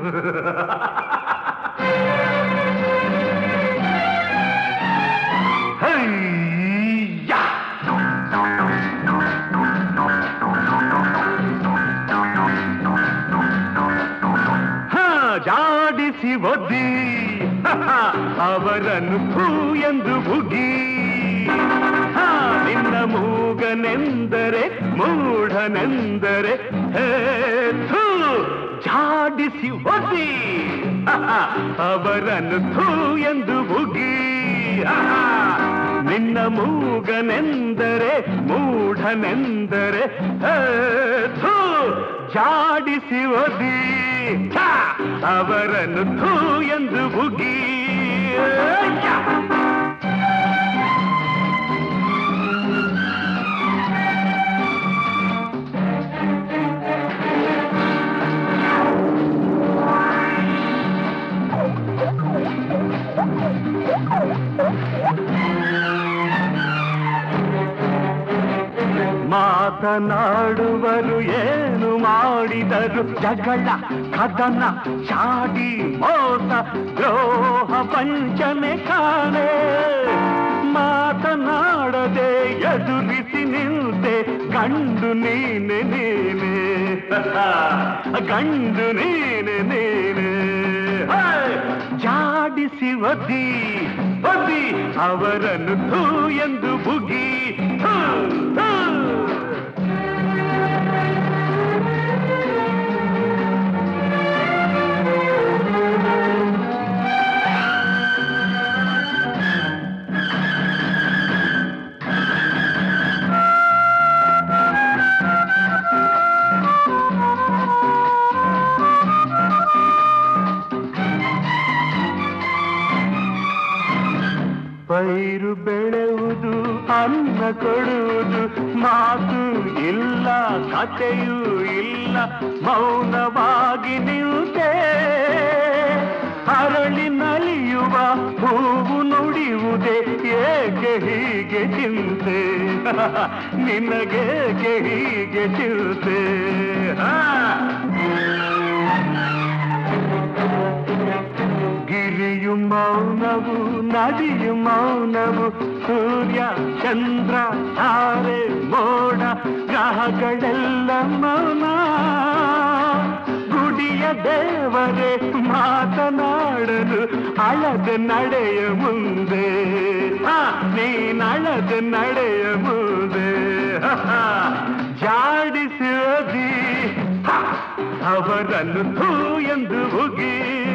ಹೈಯಾ ಹ, ಜಾಡಿಸಿ ಒದ್ದಿ ಹ, ಅವರನ್ನು ಭೂ ಎಂದು ಬುಗಿ ಹ, ನಿನ್ನ ಮೂಗನೆಂದರೆ ಮೂಢನೆಂದರೆ ಹೇ ಥೂ, ಜಾಡಿಸಿ ಒದ್ದಿ ಹ, ಅವರನ್ನು ಥೂ ಎಂದು ಬುಗಿ ಹ, ನಿನ್ನ ಮೂಗನೆಂದರೆ ಮೂಢನೆಂದರೆ ಹೇ ಥೂ, ಜಾಡಿಸಿ ಒದಿ ಛ! ಅವರನ್ನು ಥೂ ಎಂದು ಬುಗಿ ಯ! ಮಾತನಾಡುವರು ಏನು ಮಾಡಿದರು ಜಗಳ ಕದನ ಚಾಡಿ ಮೋಸ ದ್ರೋಹ ಪಂಚಮೆ ಕಾಣೆ ಮಾತನಾಡದೆ ಎದುರಿಸಿ ನಿಂತೆ ಗಂಡು ನೀನೆ ನೀನೆ ಗಂಡು ನೀನೆ ನೀನೆ ಹೇ! ಜಾಡಿಸಿ ಒದ್ದಿ ಒದ್ದಿ ಅವರನ್ನು ಥೂ ಎಂದು ಬುಗಿ ಥೂ, ಥೂ. ಪೈರು ಬೆಳೆಯುವುದು ಅನ್ನ ಕೊಡುವುದು ಮಾತು ಇಲ್ಲ ಕಥೆಯೂ ಇಲ್ಲ ಮೌನವಾಗಿ ನಿಲ್ತೆ ಅರಳಿ ನಲಿಯುವ ಹೂವು ನುಡಿಯುವುದೇ ಏಕೆ ಹೀಗೆ ಚಿಂತೆ ನಿನಗೇಕೆ ಹೀಗೆ ಚಿಂತೆ ಹಾ ಗಿರಿಯು ಮೌನವು ನದಿಯು ಮೌನವು ಸೂರ್ಯ ಚಂದ್ರ ತಾರೆ ಮೋಡ ಗ್ರಹಗಳೆಲ್ಲ ಮೌನ ಗುಡಿಯ ದೇವರೇ ಮಾತನಾಡಲು ಅಳದ ನಡೆಯ ಮುಂದೆ ಆ, ನೀನಳದ ನಡೆಯ ಮುಂದೆ ಜಾಡಿಸಿ ಓದಿ ಅವರನ್ನು ಥೂ ಎಂದು ಹುಗಿ